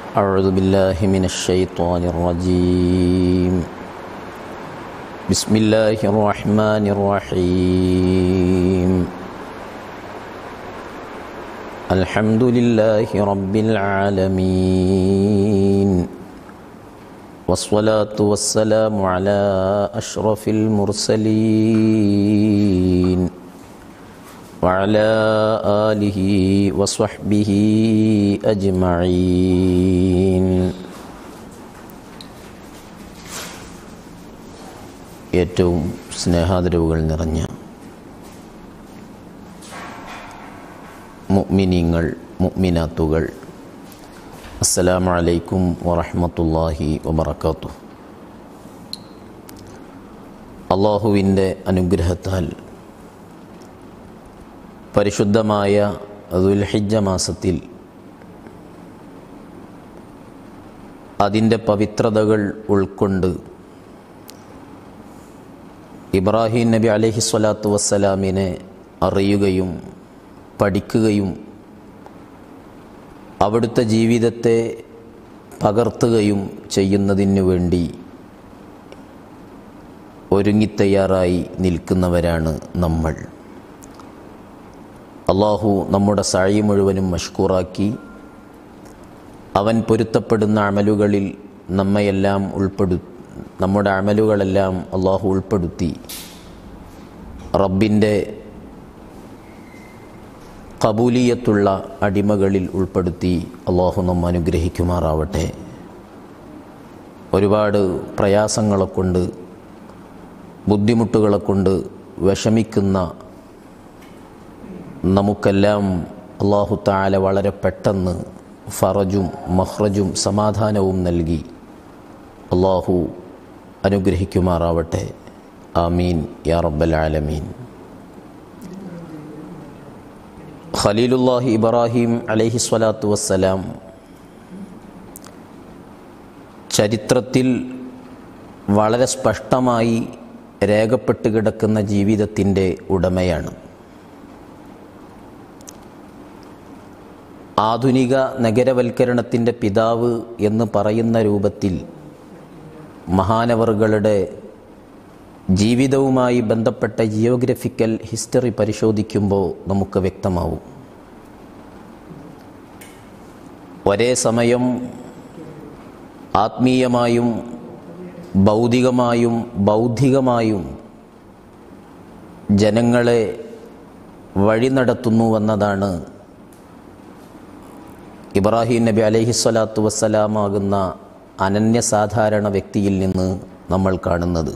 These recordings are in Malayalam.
أعوذ بالله من الشيطان الرجيم بسم الله الرحمن الرحيم الحمد لله رب العالمين والصلاة والسلام على أشرف المرسلين وعلى آله وصحبه أجمعين ഏറ്റവും സ്നേഹാദരവുകൾ നിറഞ്ഞ മുഅ്മിനീങ്ങൾ മുഅ്മിനാത്തുകൾ അസ്സലാമു അലൈക്കും വറഹ്മത്തുള്ളാഹി വബറകാതുഹു അള്ളാഹുവിൻ്റെ അനുഗ്രഹത്താൽ പരിശുദ്ധമായ ദുൽഹിജ്ജ മാസത്തിൽ അതിൻ്റെ പവിത്രതകൾ ഉൾക്കൊണ്ട് ഇബ്രാഹിം നബി അലഹി സ്വലാത്തു വസ്സലാമിനെ അറിയുകയും പഠിക്കുകയും അവിടുത്തെ ജീവിതത്തെ പകർത്തുകയും ചെയ്യുന്നതിനു വേണ്ടി ഒരുങ്ങിത്തയ്യാറായി നിൽക്കുന്നവരാണ് നമ്മൾ അള്ളാഹു നമ്മുടെ സാഴി മുഴുവനും മഷ്കൂറാക്കി അവൻ പൊരുത്തപ്പെടുന്ന അമലുകളിൽ നമ്മയെല്ലാം ഉൾപ്പെടു നമ്മുടെ അമലുകളെല്ലാം അള്ളാഹു ഉൾപ്പെടുത്തി റബ്ബിൻ്റെ കബൂലിയത്തുള്ള അടിമകളിൽ ഉൾപ്പെടുത്തി അള്ളാഹു നമ്മ അനുഗ്രഹിക്കുമാറാവട്ടെ ഒരുപാട് പ്രയാസങ്ങളെ കൊണ്ട് ബുദ്ധിമുട്ടുകളെ കൊണ്ട് വിഷമിക്കുന്ന നമുക്കെല്ലാം അള്ളാഹു താല വളരെ പെട്ടെന്ന് ഫറജും മഹ്റജും സമാധാനവും നൽകി അള്ളാഹു അനുഗ്രഹിക്കുമാറാവട്ടെ ആമീൻ യാ റബ്ബൽ ആലമീൻ ഖലീലുല്ലാഹി ഇബ്രാഹിം അലൈഹി സ്വലാത്തു വസ്സലാം ചരിത്രത്തിൽ വളരെ സ്പഷ്ടമായി രേഖപ്പെട്ട് കിടക്കുന്ന ജീവിതത്തിൻ്റെ ഉടമയാണ് ആധുനിക നഗരവൽക്കരണത്തിൻ്റെ പിതാവ് എന്ന് പറയുന്ന രൂപത്തിൽ മഹാനവറുകളുടെ ജീവിതവുമായി ബന്ധപ്പെട്ട ജിയോഗ്രഫിക്കൽ ഹിസ്റ്ററി പരിശോധിക്കുമ്പോൾ നമുക്ക് വ്യക്തമാവും ഒരേ സമയം ആത്മീയമായും ഭൗതികമായും ബൗദ്ധികമായും ജനങ്ങളെ വഴി നടത്തുന്നുവെന്നതാണ് ഇബ്രാഹിം നബി അലഹിസ്വലാത്തു വസ്സലാമാകുന്ന അനന്യസാധാരണ വ്യക്തിയിൽ നിന്ന് നമ്മൾ കാണുന്നത്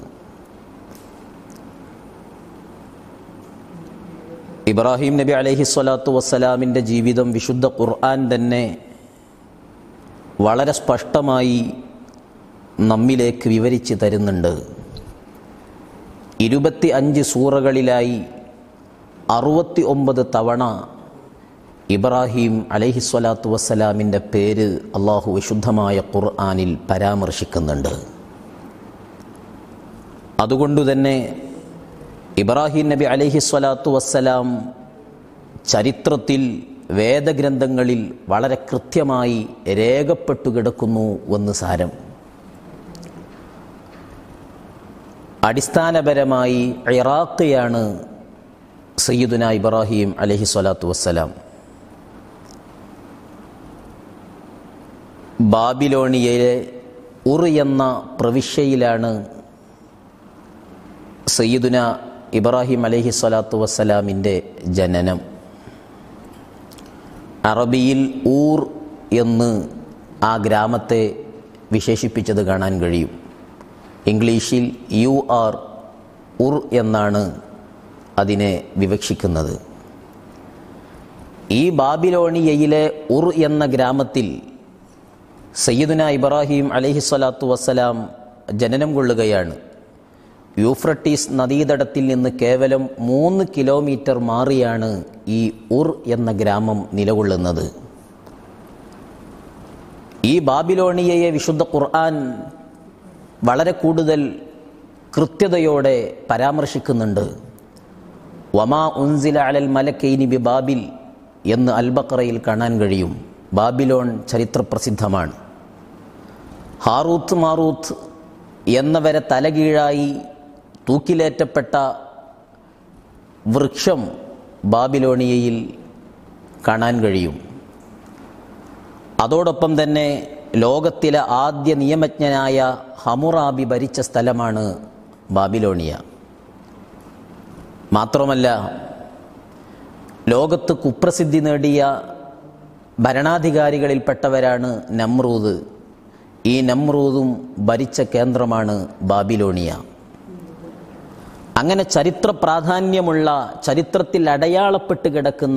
ഇബ്രാഹിം നബി അലഹിസ്വലാത്തു വസ്സലാമിൻ്റെ ജീവിതം വിശുദ്ധ ഖുർആൻ തന്നെ വളരെ സ്പഷ്ടമായി നമ്മിലേക്ക് വിവരിച്ച് തരുന്നുണ്ട് ഇരുപത്തി അഞ്ച് സൂറകളിലായി അറുപത്തി ഒമ്പത് തവണ ഇബ്രാഹിം അലഹിസ്വലാത്തു വസ്സലാമിൻ്റെ പേര് അള്ളാഹു വിശുദ്ധമായ ഖുർആാനിൽ പരാമർശിക്കുന്നുണ്ട് അതുകൊണ്ടുതന്നെ ഇബ്രാഹിം നബി അലഹിസ്വലാത്തു വസ്സലാം ചരിത്രത്തിൽ വേദഗ്രന്ഥങ്ങളിൽ വളരെ കൃത്യമായി രേഖപ്പെട്ടു കിടക്കുന്നു എന്ന് സാരം അടിസ്ഥാനപരമായി ഇറാഖിയാണ് സയ്യിദുന ഇബ്രാഹിം അലഹി സ്വലാത്തു വസ്സലാം ബാബിലോണിയയിലെ ഉർ എന്ന പ്രവിശ്യയിലാണ് സയ്യിദുന ഇബ്രാഹിം അലഹി സ്വലാത്തു വസ്സലാമിൻ്റെ ജനനം അറബിയിൽ ഊർ എന്ന് ആ ഗ്രാമത്തെ വിശേഷിപ്പിച്ചത് കാണാൻ കഴിയും ഇംഗ്ലീഷിൽ യു ആർ ഉർ എന്നാണ് അതിനെ വിവക്ഷിക്കുന്നത് ഈ ബാബിലോണിയയിലെ ഉർ എന്ന ഗ്രാമത്തിൽ സയ്യിദുന ഇബ്രാഹിം അലഹിസ്വലാത്തു വസ്സലാം ജനനം കൊള്ളുകയാണ് യൂഫ്രട്ടീസ് നദീതടത്തിൽ നിന്ന് കേവലം മൂന്ന് കിലോമീറ്റർ മാറിയാണ് ഈ ഉർ എന്ന ഗ്രാമം നിലകൊള്ളുന്നത് ഈ ബാബിലോണിയയെ വിശുദ്ധ ഖുർആൻ വളരെ കൂടുതൽ കൃത്യതയോടെ പരാമർശിക്കുന്നുണ്ട് വമാ ഉൻസില അലൽ മലക്കൈനി ബി ബാബിൽ എന്ന് അൽബക്കറയിൽ കാണാൻ കഴിയും ബാബിലോൺ ചരിത്രപ്രസിദ്ധമാണ് ഹാറൂത്ത് മാറൂത്ത് എന്നവരെ തലകീഴായി തൂക്കിലേറ്റപ്പെട്ട വൃക്ഷം ബാബിലോണിയയിൽ കാണാൻ കഴിയും അതോടൊപ്പം തന്നെ ലോകത്തിലെ ആദ്യ നിയമജ്ഞനായ ഹമുറാബി ഭരിച്ച സ്ഥലമാണ് ബാബിലോണിയ മാത്രമല്ല ലോകത്ത് കുപ്രസിദ്ധി നേടിയ ഭരണാധികാരികളിൽപ്പെട്ടവരാണ് നമ്രൂദ് ഈ നമ്രൂദും ഭരിച്ച കേന്ദ്രമാണ് ബാബിലോണിയ അങ്ങനെ ചരിത്ര പ്രാധാന്യമുള്ള ചരിത്രത്തിൽ അടയാളപ്പെട്ട് കിടക്കുന്ന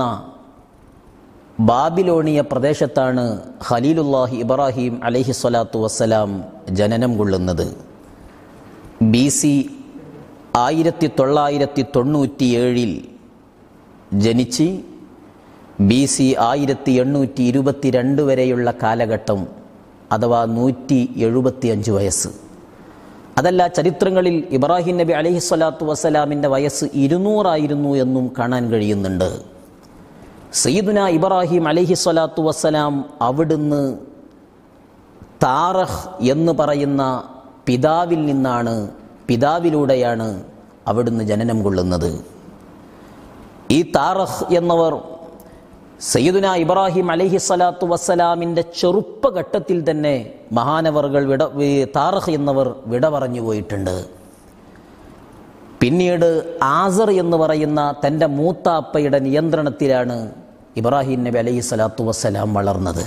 ബാബിലോണിയ പ്രദേശത്താണ് ഖലീലുല്ലാഹി ഇബ്രാഹിം അലഹി സ്വലാത്തു വസ്സലാം ജനനം കൊള്ളുന്നത് ബി സി ആയിരത്തി തൊള്ളായിരത്തി തൊണ്ണൂറ്റിയേഴിൽ ജനിച്ച് ബി സി ആയിരത്തി എണ്ണൂറ്റി ഇരുപത്തിരണ്ട് വരെയുള്ള കാലഘട്ടം അഥവാ നൂറ്റി എഴുപത്തിയഞ്ച് വയസ്സ് അതല്ല ചരിത്രങ്ങളിൽ ഇബ്രാഹിം നബി അലഹി സ്വലാത്തു വസ്സലാമിൻ്റെ വയസ്സ് ഇരുന്നൂറായിരുന്നു എന്നും കാണാൻ കഴിയുന്നുണ്ട് സയ്യിദുന ഇബ്രാഹിം അലഹി സ്വലാത്തു വസ്സലാം അവിടുന്ന് താറഹ് എന്ന് പറയുന്ന പിതാവിൽ നിന്നാണ് പിതാവിലൂടെയാണ് അവിടുന്ന് ജനനം കൊള്ളുന്നത് ഈ താറഹ് എന്നവർ സയ്യിദുന ഇബ്രാഹിം അലഹി സ്വലാത്തു വസ്സലാമിൻ്റെ ചെറുപ്പഘട്ടത്തിൽ തന്നെ മഹാനവറുകൾ വിട താറഹ് എന്നവർ വിട പറഞ്ഞു പോയിട്ടുണ്ട് പിന്നീട് ആസർ എന്ന് പറയുന്ന തൻ്റെ മൂത്താപ്പയുടെ നിയന്ത്രണത്തിലാണ് ഇബ്രാഹിം നബി അലൈഹി സ്വലാത്തു വസ്സലാം വളർന്നത്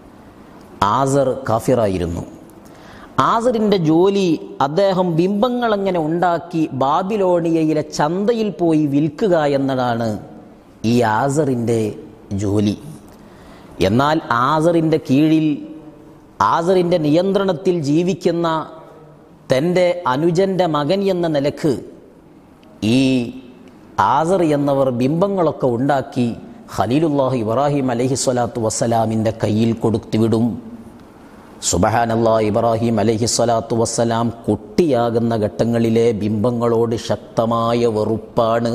ആസർ കാഫിറായിരുന്നു ആസറിൻ്റെ ജോലി അദ്ദേഹം ബിംബങ്ങൾ അങ്ങനെ ഉണ്ടാക്കി ബാബിലോണിയയിലെ ചന്തയിൽ പോയി വിൽക്കുക എന്നതാണ് ഈ ആസറിൻ്റെ ജോലി എന്നാൽ ആസറിൻ്റെ കീഴിൽ ആസറിൻ്റെ നിയന്ത്രണത്തിൽ ജീവിക്കുന്ന തൻ്റെ അനുജൻ്റെ മകൻ എന്ന നിലക്ക് ഈ ആസർ എന്നവർ ബിംബങ്ങളൊക്കെ ഉണ്ടാക്കി ഖലീലുല്ലാഹി ഇബ്രാഹിം അലഹി സ്വലാത്തു വസ്സലാമിൻ്റെ കയ്യിൽ കൊടുത്തുവിടും സുബഹാനല്ലാ ഇബ്രാഹിം അലഹി സ്വലാത്തു വസ്സലാം കുട്ടിയാകുന്ന ഘട്ടങ്ങളിലെ ബിംബങ്ങളോട് ശക്തമായ വെറുപ്പാണ്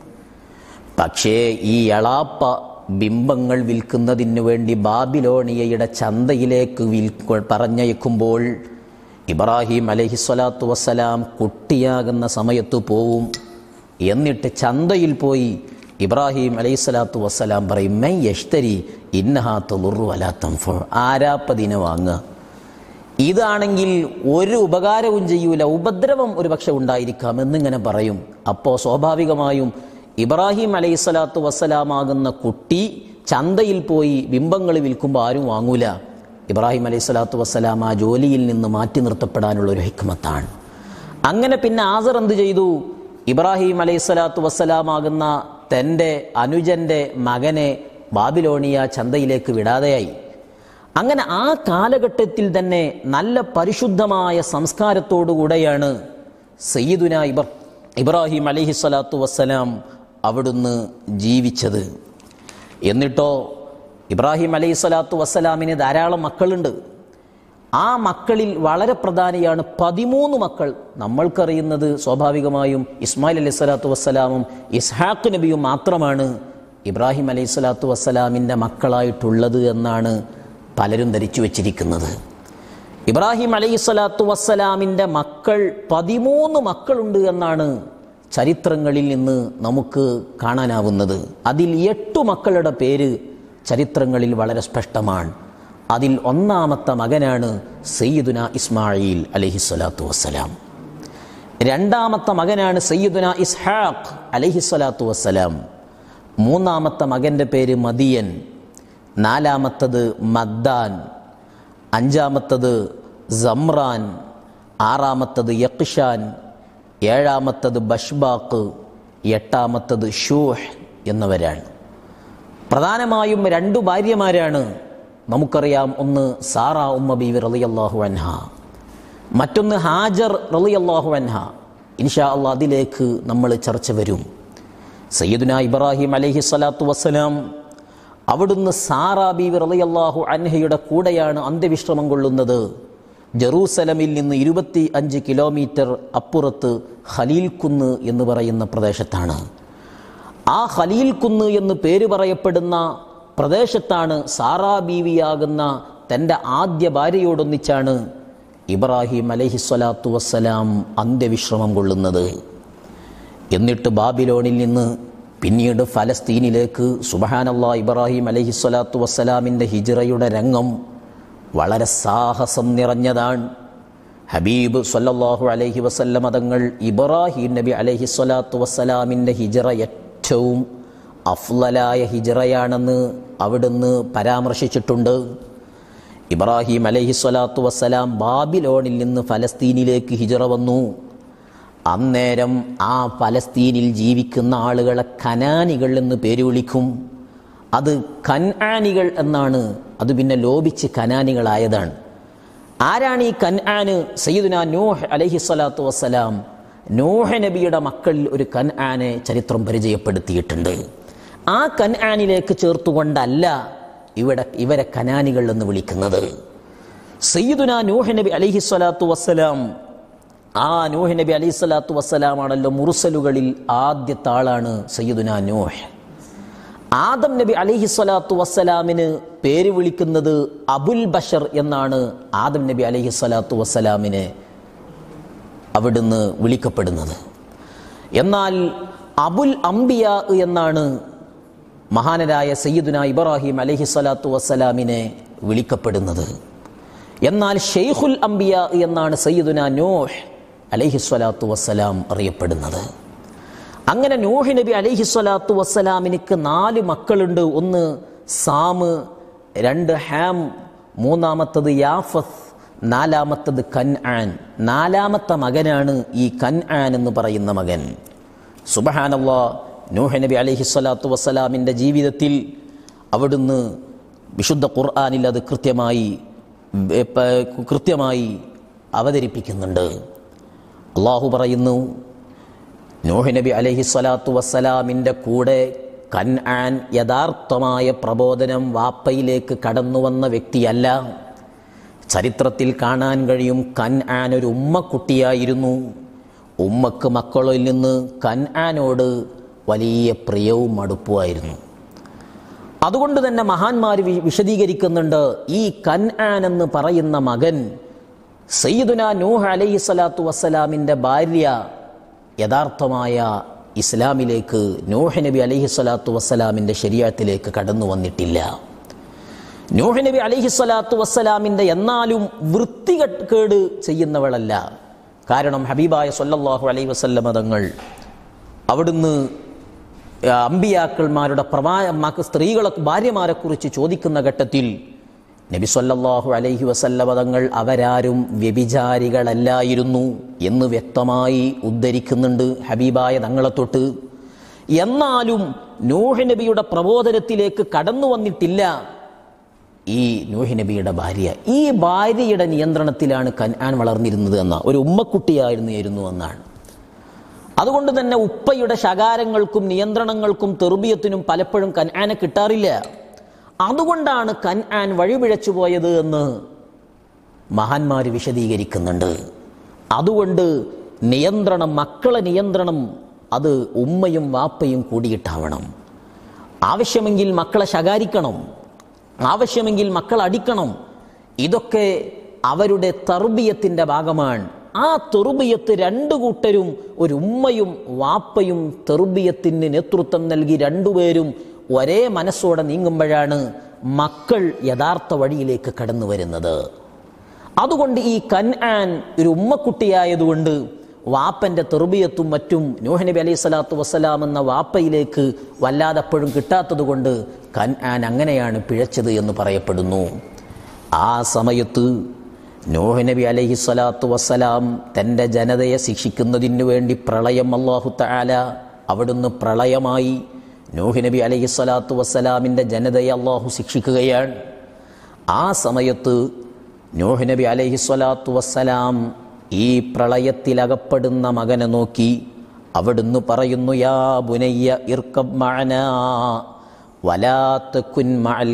പക്ഷേ ഈ എളാപ്പ ബിംബങ്ങൾ വിൽക്കുന്നതിനു വേണ്ടി ബാബിലോണിയയുടെ ചന്തയിലേക്ക് വിൽക്ക പറഞ്ഞയക്കുമ്പോൾ ഇബ്രാഹിം അലഹി സ്വലാത്തു വസ്സലാം കുട്ടിയാകുന്ന സമയത്ത് പോവും എന്നിട്ട് ചന്തയിൽ പോയി ഇബ്രാഹിം അലൈഹി സ്വലാത്തു വസ്സലാം പറയും മൈ യഷ്തരി ഇന്നഹാത്ത് ലുറു വലാത്തം ഫോ ആരാപ്പതിനെ വാങ്ങുക ഇതാണെങ്കിൽ ഒരു ഉപകാരവും ചെയ്യൂല ഉപദ്രവം ഒരു പക്ഷെ ഉണ്ടായിരിക്കാം എന്നിങ്ങനെ പറയും അപ്പോൾ സ്വാഭാവികമായും ഇബ്രാഹിം അലൈഹി സ്വലാത്തു വസ്സലാമാകുന്ന കുട്ടി ചന്തയിൽ പോയി ബിംബങ്ങൾ വിൽക്കുമ്പോൾ ആരും വാങ്ങൂല ഇബ്രാഹിം അലൈഹി സ്വലാത്തു വസ്സലാം ആ ജോലിയിൽ നിന്ന് മാറ്റി നിർത്തപ്പെടാനുള്ള ഒരു ഹിക്മത്താണ് അങ്ങനെ പിന്നെ ആസർ എന്ത് ചെയ്തു ഇബ്രാഹിം അലൈഹി സ്വലാത്തു വസ്സലാമാകുന്ന തൻ്റെ അനുജൻ്റെ മകനെ ബാബിലോണിയ ചന്തയിലേക്ക് വിടാതെയായി അങ്ങനെ ആ കാലഘട്ടത്തിൽ തന്നെ നല്ല പരിശുദ്ധമായ സംസ്കാരത്തോടുകൂടെയാണ് സയ്യിദുന ഇബർ ഇബ്രാഹിം അലഹി സ്വലാത്തു വസ്സലാം അവിടുന്ന് ജീവിച്ചത് എന്നിട്ടോ ഇബ്രാഹിം അലൈഹി സ്വലാത്തു വസ്സലാമിന് ധാരാളം മക്കളുണ്ട് ആ മക്കളിൽ വളരെ പ്രധാനിയാണ് പതിമൂന്ന് മക്കൾ നമ്മൾക്കറിയുന്നത് സ്വാഭാവികമായും ഇസ്മായിൽ അലൈഹി സ്വലാത്തു വസ്സലാമും ഇസ്ഹാഖ് നബിയും മാത്രമാണ് ഇബ്രാഹിം അലൈഹി സ്വലാത്തു വസ്സലാമിൻ്റെ മക്കളായിട്ടുള്ളത് എന്നാണ് പലരും ധരിച്ചു വച്ചിരിക്കുന്നത് ഇബ്രാഹിം അലൈഹി സ്വലാത്തു വസ്സലാമിൻ്റെ മക്കൾ പതിമൂന്ന് മക്കളുണ്ട് എന്നാണ് ചരിത്രങ്ങളിൽ നിന്ന് നമുക്ക് കാണാനാവുന്നത് അതിൽ എട്ടു മക്കളുടെ പേര് ചരിത്രങ്ങളിൽ വളരെ സ്പഷ്ടമാണ് അതിൽ ഒന്നാമത്തെ മകനാണ് സയ്യിദുന ഇസ്മായിൽ അലഹി സ്വലാത്തു വസ്സലാം രണ്ടാമത്തെ മകനാണ് സയ്യിദുന ഇസ്ഹാഖ് അലഹി സ്വലാത്തു വസ്സലാം മൂന്നാമത്തെ മകൻ്റെ പേര് മദിയൻ നാലാമത്തത് മദ്ദാൻ അഞ്ചാമത്തത് സമ്രാൻ ആറാമത്തത് യക്ഷാൻ ഏഴാമത്തത് ബഷ്ബാക്ക് എട്ടാമത്തത് ഷൂഹ് എന്നിവരാണ് പ്രധാനമായും രണ്ടു ഭാര്യമാരാണ് നമുക്കറിയാം ഒന്ന് സാറ ഉമ്മ ബീവി റളിയല്ലാഹു അൻഹ മറ്റൊന്ന് ഹാജർ റളിയല്ലാഹു അൻഹ ഇൻഷാ അള്ളാ അതിലേക്ക് നമ്മൾ ചർച്ച വരും സയ്യിദുന ഇബ്രാഹിം അലൈഹി സ്വലാത്തു വസ്സലാം അവിടുന്ന് സാറാ ബീവി റളിയല്ലാഹു അൻഹയുടെ കൂടെയാണ് അന്ത്യവിശ്രമം കൊള്ളുന്നത് ജറൂസലമിൽ നിന്ന് ഇരുപത്തി അഞ്ച് കിലോമീറ്റർ അപ്പുറത്ത് ഖലീൽ കുന്ന് എന്ന് പറയുന്ന പ്രദേശത്താണ് ആ ഖലീൽ കുന്ന് എന്ന് പേര് പറയപ്പെടുന്ന പ്രദേശത്താണ് സാറാ ബീവിയാകുന്ന തൻ്റെ ആദ്യ ഭാര്യയോടൊന്നിച്ചാണ് ഇബ്രാഹിം അലഹിസ്വലാത്തു വസ്സലാം അന്ത്യവിശ്രമം കൊള്ളുന്നത് എന്നിട്ട് ബാബിലോണിൽ നിന്ന് പിന്നീട് ഫലസ്തീനിലേക്ക് സുബഹാനല്ലാ ഇബ്രാഹിം അലഹിസ്വലാത്തു വസ്സലാമിൻ്റെ ഹിജ്റയുടെ രംഗം വളരെ സാഹസം നിറഞ്ഞതാണ് ഹബീബ് സല്ലല്ലാഹു അലൈഹി വസല്ലമ തങ്ങൾ ഇബ്രാഹിം നബി അലൈഹി സ്വലാത്തു വസ്സലാമിൻ്റെ ഹിജറ ഏറ്റവും അഫ്ലലായ ഹിജറയാണെന്ന് അവിടുന്ന് പരാമർശിച്ചിട്ടുണ്ട് ഇബ്രാഹിം അലൈഹി സ്വലാത്തു വസ്സലാം ബാബിലോണിൽ നിന്ന് ഫലസ്തീനിലേക്ക് ഹിജറ വന്നു അന്നേരം ആ ഫലസ്തീനിൽ ജീവിക്കുന്ന ആളുകളെ കനാനികൾ എന്ന് പേര് വിളിക്കും അത് കൻആനികൾ എന്നാണ് അത് പിന്നെ ലോപിച്ച് കനാനികളായതാണ് ആരാണ് ഈ കൻആന് സയ്യിദുന നൂഹ് അലൈഹി സ്വലാത്തു വസ്സലാം നൂഹ് നബിയുടെ മക്കളിൽ ഒരു കൻആനെ ചരിത്രം പരിചയപ്പെടുത്തിയിട്ടുണ്ട് ആ കൻആനിലേക്ക് ചേർത്തുകൊണ്ടല്ല ഇവിടെ ഇവരെ കനാനികൾ എന്ന് വിളിക്കുന്നത് സയ്യിദുന നൂഹ് നബി അലൈഹി സ്വലാത്തു വസ്സലാം ആ നൂഹ് നബി അലൈഹി സ്വലാത്തു വസ്സലാമാണല്ലോ മുറുസലുകളിൽ ആദ്യത്തെ ആളാണ് സയ്യിദുന നൂഹ് ആദം നബി അലൈഹി സ്വലാത്തു വസ്സലാമിന് പേര് വിളിക്കുന്നത് അബുൽ ബഷർ എന്നാണ് ആദം നബി അലൈഹി സ്വലാത്തു വസ്സലാമിന് അവിടുന്ന് വിളിക്കപ്പെടുന്നത് എന്നാൽ അബുൽ അംബിയ എന്നാണ് മഹാനരായ സയ്യിദുന ഇബ്രാഹിം അലൈഹി സ്വലാത്തു വസ്സലാമിനെ വിളിക്കപ്പെടുന്നത് എന്നാൽ ഷെയ്ഖുൽ അംബിയ എന്നാണ് സയ്യിദുന നോഹ് അലൈഹി സ്വലാത്തു വസ്സലാം അറിയപ്പെടുന്നത് അങ്ങനെ നൂഹ് നബി അലൈഹി സ്വലാത്തു വസ്സലാമിനിക്ക് നാല് മക്കളുണ്ട് ഒന്ന് സാമ് രണ്ട് ഹാം മൂന്നാമത്തത് യാഫത്ത് നാലാമത്തത് കൻ ആൻ നാലാമത്തെ മകനാണ് ഈ കൻ ആൻ എന്ന് പറയുന്ന മകൻ സുബഹാനല്ലാ നൂഹ് നബി അലൈഹി സ്വലാത്തു വസ്സലാമിൻ്റെ ജീവിതത്തിൽ അവിടുന്ന് വിശുദ്ധ ഖുർആാനിൽ അത് കൃത്യമായി ഏ, പ- കൃത്യമായി അവതരിപ്പിക്കുന്നുണ്ട് അള്ളാഹു പറയുന്നു നൂഹ് നബി അലൈഹി സ്വലാത്തു വസ്സലാമിൻ്റെ കൂടെ കൻആൻ യഥാർത്ഥമായ പ്രബോധനം വാപ്പയിലേക്ക് കടന്നു വന്ന വ്യക്തിയല്ല ചരിത്രത്തിൽ കാണാൻ കഴിയും കൻആൻ ഒരു ഉമ്മക്കുട്ടിയായിരുന്നു ഉമ്മക്ക് മക്കളിൽ നിന്ന് കൻആനോട് വലിയ പ്രിയവും അടുപ്പുമായിരുന്നു അതുകൊണ്ട് തന്നെ മഹാന്മാർ വി- വിശദീകരിക്കുന്നുണ്ട് ഈ കൻആൻ എന്ന് പറയുന്ന മകൻ സയ്യിദുന നൂഹ് അലൈഹി സ്വലാത്തു വസ്സലാമിൻ്റെ ഭാര്യ യഥാർത്ഥമായ ഇസ്ലാമിലേക്ക് നൂഹ് നബി അലൈഹി സ്വലാത്തു വസ്സലാമിൻ്റെ ശരീരത്തിലേക്ക് കടന്നു വന്നിട്ടില്ല നൂഹ് നബി അലൈഹി സ്വലാത്തു വസ്സലാമിൻ്റെ എന്നാലും വൃത്തികേട് ചെയ്യുന്നവളല്ല കാരണം ഹബീബായ സല്ലല്ലാഹു അലൈഹി വസല്ലമ തങ്ങൾ അവിടുന്ന് ആ, അമ്പിയാക്കന്മാരുടെ പ്രമാ മക്ക- സ്ത്രീകളെ ഭാര്യമാരെക്കുറിച്ച് ചോദിക്കുന്ന ഘട്ടത്തിൽ നബി സല്ലല്ലാഹു അലൈഹി വസല്ലമ തങ്ങൾ അവരാരും വ്യഭിചാരികളല്ലായിരുന്നു എന്ന് വ്യക്തമായി ഉദ്ധരിക്കുന്നുണ്ട് ഹബീബായ തങ്ങളെ തൊട്ട് എന്നാലും നൂഹ് നബിയുടെ പ്രബോധനത്തിലേക്ക് കടന്നു വന്നിട്ടില്ല ഈ നൂഹ് നബിയുടെ ഭാര്യ ഈ ഭാര്യയുടെ നിയന്ത്രണത്തിലാണ് കൻആൻ വളർന്നിരുന്നത് എന്ന ഒരു ഉമ്മക്കുട്ടിയായിരുന്നു എന്നാണ് അതുകൊണ്ട് തന്നെ ഉപ്പയുടെ ശകാരങ്ങൾക്കും നിയന്ത്രണങ്ങൾക്കും തെറുബിയത്തിനും പലപ്പോഴും കൻആനെ കിട്ടാറില്ല അതുകൊണ്ടാണ് കൻആൻ വഴിപിഴച്ചു പോയത് എന്ന് മഹാന്മാർ വിശദീകരിക്കുന്നുണ്ട് അതുകൊണ്ട് നിയന്ത്രണം മക്കളെ നിയന്ത്രണം അത് ഉമ്മയും വാപ്പയും കൂടിയിട്ടാവണം ആവശ്യമെങ്കിൽ മക്കളെ ശകാരിക്കണം ആവശ്യമെങ്കിൽ മക്കൾ അടിക്കണം ഇതൊക്കെ അവരുടെ തെറുബിയത്തിൻ്റെ ഭാഗമാണ് ആ തെറുബിയത്ത് രണ്ടു കൂട്ടരും ഒരു ഉമ്മയും വാപ്പയും തെറുബിയത്തിന് നേതൃത്വം നൽകി രണ്ടുപേരും ഒരേ മനസ്സോടെ നീങ്ങുമ്പോഴാണ് മക്കൾ യഥാർത്ഥ വഴിയിലേക്ക് കടന്നു വരുന്നത് അതുകൊണ്ട് ഈ കൻആൻ ഒരു ഉമ്മക്കുട്ടിയായതുകൊണ്ട് വാപ്പന്റെ തെറുബിയത്തും മറ്റും നൂഹ് നബി അലൈഹി സ്വലാത്തു വസ്സലാം എന്ന വാപ്പയിലേക്ക് വല്ലാതെപ്പോഴും കിട്ടാത്തത് കൊണ്ട് കൻആൻ അങ്ങനെയാണ് പിഴച്ചത് എന്ന് പറയപ്പെടുന്നു ആ സമയത്ത് നൂഹ് നബി അലൈഹി സ്വലാത്തു വസ്സലാം തൻ്റെ ജനതയെ ശിക്ഷിക്കുന്നതിനു വേണ്ടി പ്രളയം അള്ളാഹു തആല അവിടുന്ന് പ്രളയമായി നൂഹ് നബി അലൈഹി സ്വലാത്തു വസ്സലാമിൻ്റെ ജനതയെ അള്ളാഹു ശിക്ഷിക്കുകയാണ് ആ സമയത്ത് നൂഹ് നബി അലൈഹി സ്വലാത്തു വസ്സലാം ഈ പ്രളയത്തിലകപ്പെടുന്ന മകനെ നോക്കി അവിടുന്ന് പറയുന്നു യാ ബുനയ്യ ഇർക്കബ് മഅനാ വലാ തകുൻ മഅൽ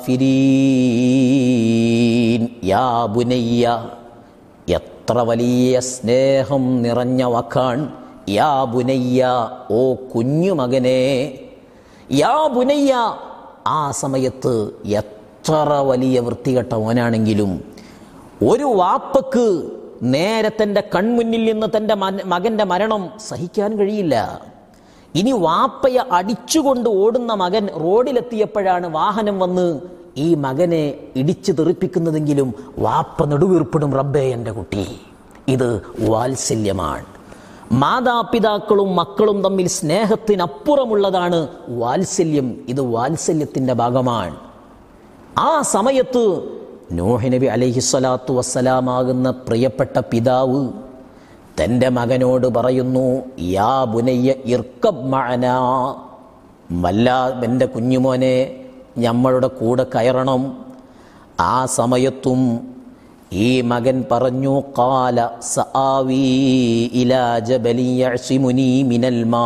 കാഫിരീൻ യാ ബുനയ്യ എത്ര വലിയ സ്നേഹം നിറഞ്ഞ വാക്കാണ് യാ ബുനയ്യ ഓ കുഞ്ഞു മകനെ യാ ബുനയ്യ ആ സമയത്ത് എത്ര വലിയ വൃത്തികെട്ട മോനാണെങ്കിലും ഒരു വാപ്പക്ക് നേരെ തൻ്റെ കൺമുന്നിൽ നിന്ന് തൻ്റെ മന- മകന്റെ മരണം സഹിക്കാൻ കഴിയില്ല ഇനി വാപ്പയെ അടിച്ചുകൊണ്ട് ഓടുന്ന മകൻ റോഡിലെത്തിയപ്പോഴാണ് വാഹനം വന്ന് ഈ മകനെ ഇടിച്ചു തെറിപ്പിക്കുന്നതെങ്കിലും വാപ്പ നെടുവീർപ്പിടും റബ്ബേ എൻ്റെ കുട്ടി ഇത് വാത്സല്യമാണ് മാതാപിതാക്കളും മക്കളും തമ്മിൽ സ്നേഹത്തിനപ്പുറമുള്ളതാണ് വാത്സല്യം ഇത് വാത്സല്യത്തിൻ്റെ ഭാഗമാണ് ആ സമയത്ത് നോഹ് നബി അലൈഹിസ്വലാത്തു വസ്സലാമാകുന്ന പ്രിയപ്പെട്ട പിതാവ് തൻ്റെ മകനോട് പറയുന്നു യാ ബുനയ്യ ഇർക്കബ് മഅന വല്ല എൻ്റെ കുഞ്ഞുമോനെ ഞമ്മളുടെ കൂടെ കയറണം ആ സമയത്തും ഈ മകൻ പറഞ്ഞു കാല സആവി ഇലാ ജബലി യഅ്സിമുനി മിനൽ മാ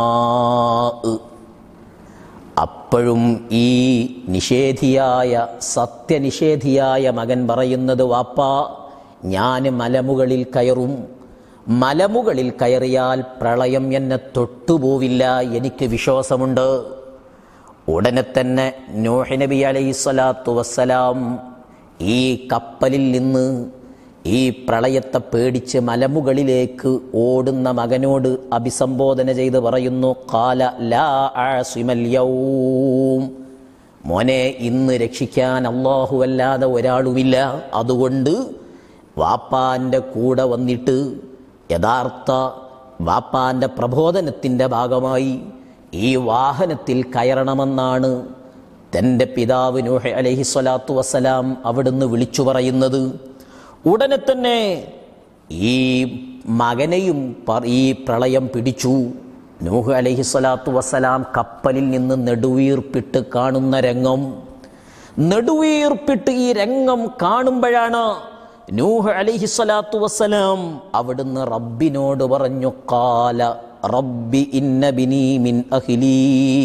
അപ്പോഴും ഈ നിഷേധിയായ സത്യനിഷേധിയായ മകൻ പറയുന്നത് വാപ്പ ഞാൻ മലമുകളിൽ കയറും മലമുകളിൽ കയറിയാൽ പ്രളയം എന്നെ തൊട്ടുപോവില്ല എനിക്ക് വിശ്വാസമുണ്ട് ഉടനെ തന്നെ നോഹ് നബി അലൈഹി സ്വലാത്തു വസ്സലാം ഈ കപ്പലിൽ നിന്ന് ഈ പ്രളയത്തെ പേടിച്ച് മലമുകളിലേക്ക് ഓടുന്ന മകനോട് അഭിസംബോധന ചെയ്ത് പറയുന്നു കാല ലാ ആസിമൽ യൗം മോനെ ഇന്ന് രക്ഷിക്കാൻ അള്ളാഹു അല്ലാതെ ഒരാളുമില്ല അതുകൊണ്ട് വാപ്പാൻ്റെ കൂടെ വന്നിട്ട് യഥാർത്ഥ വാപ്പാൻ്റെ പ്രബോധനത്തിൻ്റെ ഭാഗമായി ഈ വാഹനത്തിൽ കയറണമെന്നാണ് തൻ്റെ പിതാവ് നൂഹ് അലൈഹി സ്വലാത്തു വസ്സലാം അവിടുന്ന് വിളിച്ചു പറയുന്നത് ഉടനെ തന്നെ ഈ മകനെയും പ- ഈ പ്രളയം പിടിച്ചു നൂഹ് അലൈഹി സ്വലാത്തു വസ്സലാം കപ്പലിൽ നിന്ന് നെടുവീർപ്പിട്ട് കാണുന്ന രംഗം നെടുവീർപ്പിട്ട് ഈ രംഗം കാണുമ്പോഴാണ് നൂഹ് അലൈഹി സ്വലാത്തു വസ്സലാം അവിടുന്ന് റബ്ബിനോട് പറഞ്ഞു കാല റബ്ബി ഇന്ന ബിനി മിൻ അഹിലീ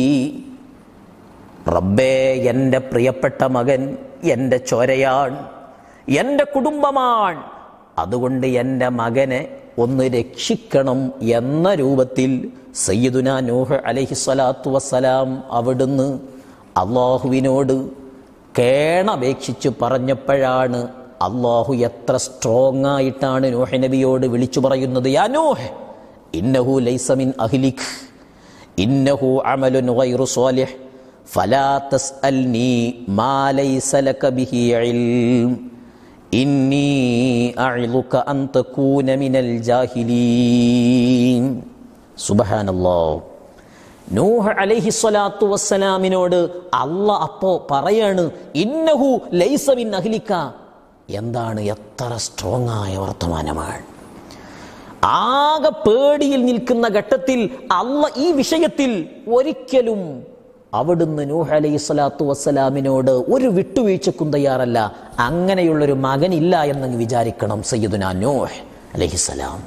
റബ്ബേ എൻ്റെ പ്രിയപ്പെട്ട മകൻ എൻ്റെ ചോരയാണ് എൻ്റെ കുടുംബമാണ് അതുകൊണ്ട് എൻ്റെ മകനെ ഒന്ന് രക്ഷിക്കണം എന്ന രൂപത്തിൽ സയ്യിദുന നൂഹ് അലൈഹി സ്വലാത്തു വസ്സലാം അവിടുന്ന് അള്ളാഹുവിനോട് കേണപേക്ഷിച്ച് പറഞ്ഞപ്പോഴാണ് അള്ളാഹു എത്ര സ്ട്രോങ് ആയിട്ടാണ് നൂഹ് നബിയോട് വിളിച്ചു പറയുന്നത് യാ നൂഹ് ഇന്നഹു ലൈസമിൻ അഹ്ലിഖ് ഇന്നഹു അമലുൻ ഗൈറു സ്വാലിഹ് فلا تسألني ما ليس لك به علم إني أعظك أن تكون من الجاهلين سبحان الله നൂഹ് അലൈഹി സ്വലാത്തു വസ്സലാമിനോട് അല്ല അപ്പോ പറയാണ് ഇന്നഹു ലൈസമിൻ അഹ്ലിക്ക എന്താണ് എത്ര സ്ട്രോങ് ആയ വർത്തമാനമാണ് ആകെ പേടിയിൽ നിൽക്കുന്ന ഘട്ടത്തിൽ അല്ല ഈ വിഷയത്തിൽ ഒരിക്കലും അവിടുന്ന് നൂഹ് അലൈഹി സ്വലാത്തു വസ്സലാമിനോട് ഒരു വിട്ടുവീഴ്ചക്കും തയ്യാറല്ല അങ്ങനെയുള്ളൊരു മകനില്ല എന്നങ്ങ് വിചാരിക്കണം സയ്യിദുന നൂഹ് അലൈഹിസ്സലാം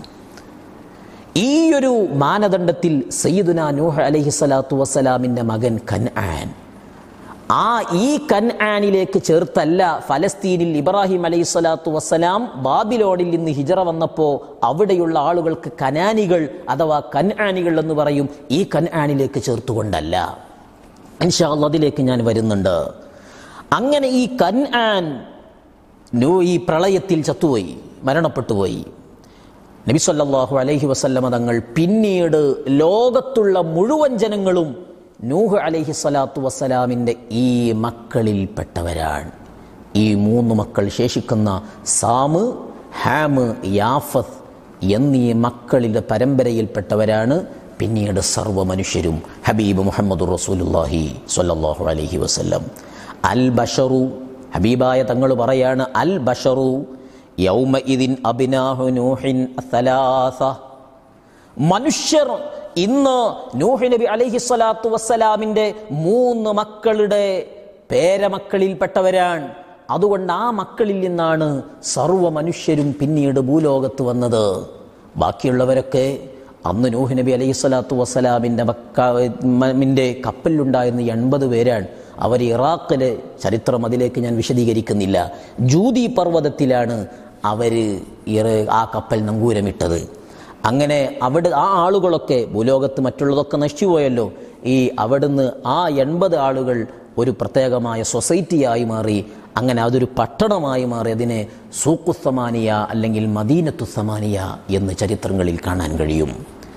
ഈ ഒരു മാനദണ്ഡത്തിൽ സയ്യിദുന നൂഹ് അലൈഹി സ്വലാത്തു വസ്സലാമിൻ്റെ മകൻ കൻആൻ ആ ഈ കൻആനിലേക്ക് ചേർത്തല്ല ഫലസ്തീനിൽ ഇബ്രാഹിം അലൈഹി സ്വലാത്തു വസ്സലാം ബാബിലോണിൽ നിന്ന് ഹിജറ വന്നപ്പോൾ അവിടെയുള്ള ആളുകൾക്ക് കനാനികൾ അഥവാ കൻആനികൾ എന്ന് പറയും ഈ കൻആനിലേക്ക് ചേർത്തുകൊണ്ടല്ല ഇൻഷാല്ല അതിലേക്ക് ഞാൻ വരുന്നുണ്ട് അങ്ങനെ ഈ കൻആൻ നൂ ഈ പ്രളയത്തിൽ ചത്തുപോയി മരണപ്പെട്ടുപോയി നബി സല്ലല്ലാഹു അലൈഹി വസല്ലമ തങ്ങൾ പിന്നീട് ലോകത്തുള്ള മുഴുവൻ ജനങ്ങളും നൂഹ് അലൈഹി സ്വലാത്തു വസ്സലാമിൻ്റെ ഈ മക്കളിൽപ്പെട്ടവരാണ് ഈ മൂന്ന് മക്കൾ ശേഷിക്കുന്ന സാമ് ഹാമ് യാഫത്ത് എന്നീ മക്കളുടെ പരമ്പരയിൽപ്പെട്ടവരാണ് പിന്നീട് സർവ്വ മനുഷ്യരും ഹബീബ് മുഹമ്മദ് റസൂലുല്ലാഹി സ്വല്ലല്ലാഹു അലൈഹി വസല്ലം അൽ ബഷറു ഹബീബായ തങ്ങൾ പറയാണ് അൽ ബഷറു യൗമ ഇതിൻ അബിനാഹു നൂഹിൻ സലാസ മനുഷ്യർ ഇന്ന് നൂഹ് നബി അലൈഹി സ്വലാത്തു വസ്സലാമിൻ്റെ മൂന്ന് മക്കളുടെ പേരമക്കളിൽപ്പെട്ടവരാണ് അതുകൊണ്ട് ആ മക്കളിൽ നിന്നാണ് സർവ്വ മനുഷ്യരും പിന്നീട് ഭൂലോകത്ത് വന്നത് ബാക്കിയുള്ളവരൊക്കെ അന്ന് നൂഹ് നബി അലൈഹി സ്വലാത്തു വസ്സലാമിൻ്റെ മക്കാമിൻ്റെ കപ്പലിലുണ്ടായിരുന്ന എൺപത് പേരാണ് അവർ ഇറാഖിലെ ചരിത്രം അതിലേക്ക് ഞാൻ വിശദീകരിക്കുന്നില്ല ജൂതി പർവ്വതത്തിലാണ് അവർ ആ കപ്പൽ നങ്കൂരമിട്ടത് അങ്ങനെ അവിടെ ആ ആളുകളൊക്കെ ഭൂലോകത്ത് മറ്റുള്ളതൊക്കെ നശിച്ചുപോയല്ലോ ഈ അവിടുന്ന് ആ എൺപത് ആളുകൾ ഒരു പ്രത്യേകമായ സൊസൈറ്റിയായി മാറി അങ്ങനെ അതൊരു പട്ടണമായി മാറി അതിനെ സൂക്കുസമാനിയ അല്ലെങ്കിൽ മദീനത്തു സമാനിയ എന്ന് ചരിത്രങ്ങളിൽ കാണാൻ കഴിയും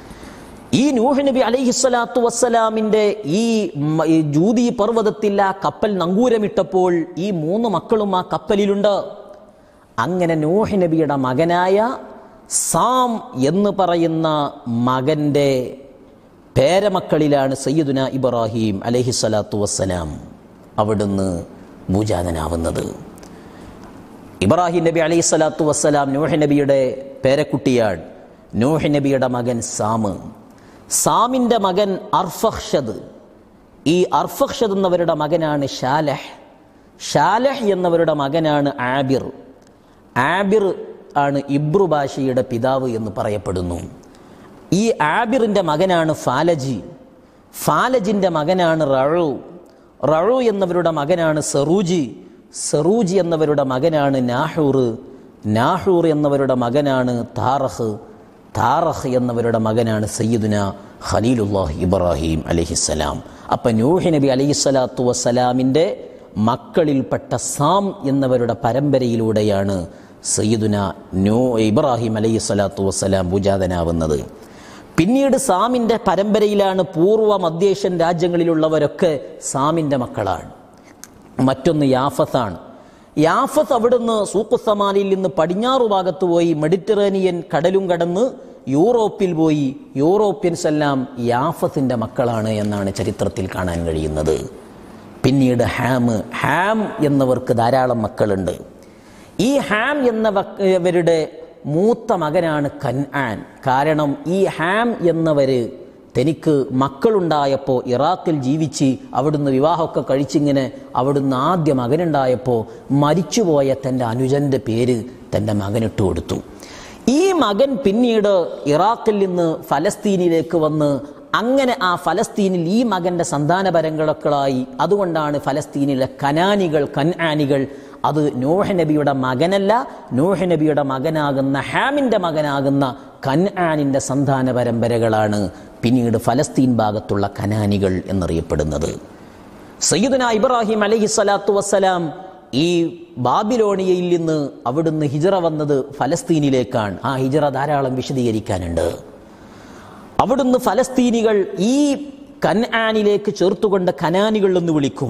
ഈ നൂഹ് നബി അലൈഹിസ്വലാത്തു വസ്സലാമിൻ്റെ ഈ മ- ഈ ജൂതി പർവ്വതത്തിൽ ആ കപ്പൽ നങ്കൂരമിട്ടപ്പോൾ ഈ മൂന്ന് മക്കളും ആ കപ്പലിലുണ്ട് അങ്ങനെ നൂഹ് നബിയുടെ മകനായ സാം എന്ന് പറയുന്ന മകൻ്റെ പേരമക്കളിലാണ് സയ്യിദുന ഇബ്രാഹിം അലൈഹിസ്വലാത്തു വസ്സലാം അവിടുന്ന് ഭൂജാതനാവുന്നത് ഇബ്രാഹിം നബി അലൈഹി സ്വലാത്തു വസ്സലാം നൂഹ് നബിയുടെ പേരക്കുട്ടിയാണ് നൂഹ് നബിയുടെ മകൻ സാമ് സാമിൻ്റെ മകൻ അർഫക്ഷദ് ഈ അർഫക്ഷദ് എന്നവരുടെ മകനാണ് ഷാലഹ് ഷാലഹ് എന്നവരുടെ മകനാണ് ആബിർ ആബിർ ആണ് ഇബ്രു ഭാഷയുടെ പിതാവ് എന്ന് പറയപ്പെടുന്നു ഈ ആബിറിൻ്റെ മകനാണ് ഫാലജി ഫാലജിൻ്റെ മകനാണ് റഴു റഴു എന്നവരുടെ മകനാണ് സെറൂജി സെറൂജി എന്നവരുടെ മകനാണ് നാഹൂർ നാഹൂർ എന്നവരുടെ മകനാണ് താറഹ് താറഹ് എന്നവരുടെ മകനാണ് സയ്യിദുന ഖലീലുല്ലാഹ് ഇബ്രാഹിം അലഹിസ്സലാം അപ്പം നൂഹ് നബി അലൈഹിസ്സലാത്തു വസ്സലാമിൻ്റെ മക്കളിൽപ്പെട്ട സാം എന്നവരുടെ പരമ്പരയിലൂടെയാണ് സയ്യിദുന നൂ ഇബ്രാഹിം അലൈഹി സ്വലാത്തു വസ്സലാം ഭുജാതനാവുന്നത് പിന്നീട് സാമിൻ്റെ പരമ്പരയിലാണ് പൂർവ്വ മധ്യേഷ്യൻ രാജ്യങ്ങളിലുള്ളവരൊക്കെ സാമിൻ്റെ മക്കളാണ് മറ്റൊന്ന് യാഫത്താണ് യാഫത്ത് അവിടുന്ന് സൂക്കുസമാനിൽ നിന്ന് പടിഞ്ഞാറു ഭാഗത്ത് പോയി മെഡിറ്ററേനിയൻ കടലും കടന്ന് യൂറോപ്പിൽ പോയി യൂറോപ്യൻസ് എല്ലാം യാഫത്തിൻ്റെ മക്കളാണ് എന്നാണ് ചരിത്രത്തിൽ കാണാൻ കഴിയുന്നത് പിന്നീട് ഹാം ഹാം എന്നവർക്ക് ധാരാളം മക്കളുണ്ട് ഈ ഹാം എന്നവരുടെ മൂത്ത മകനാണ് കൻആൻ കാരണം ഈ ഹാം എന്നവര് തനിക്ക് മക്കളുണ്ടായപ്പോൾ ഇറാഖിൽ ജീവിച്ച് അവിടുന്ന് വിവാഹമൊക്കെ കഴിച്ചിങ്ങനെ അവിടുന്ന് ആദ്യ മകനുണ്ടായപ്പോൾ മരിച്ചുപോയ തൻ്റെ അനുജൻ്റെ പേര് തൻ്റെ മകനിട്ട് കൊടുത്തു ഈ മകൻ പിന്നീട് ഇറാഖിൽ നിന്ന് ഫലസ്തീനിലേക്ക് വന്ന് അങ്ങനെ ആ ഫലസ്തീനിൽ ഈ മകൻ്റെ സന്താന പരമ്പരകളായി അതുകൊണ്ടാണ് ഫലസ്തീനിലെ കനാനികൾ കൻആനികൾ അത് നോഹ നബിയുടെ മകനല്ല നോഹ നബിയുടെ മകനാകുന്ന ഹാമിൻ്റെ മകനാകുന്ന കൻആനിൻ്റെ സന്താന പരമ്പരകളാണ് പിന്നീട് ഫലസ്തീൻ ഭാഗത്തുള്ള കനാനികൾ എന്നറിയപ്പെടുന്നത് സയ്യിദുന ഇബ്രാഹിം അലഹി സ്വലാത്തു വസ്സലാം ഈ ബാബിലോണിയയിൽ നിന്ന് അവിടുന്ന് ഹിജറ വന്നത് ഫലസ്തീനിലേക്കാണ് ആ ഹിജറ ധാരാളം വിശദീകരിക്കാനുണ്ട് അവിടുന്ന് ഫലസ്തീനികൾ ഈ കൻആനിലേക്ക് ചേർത്തുകൊണ്ട് കനാനികൾ എന്ന് വിളിക്കും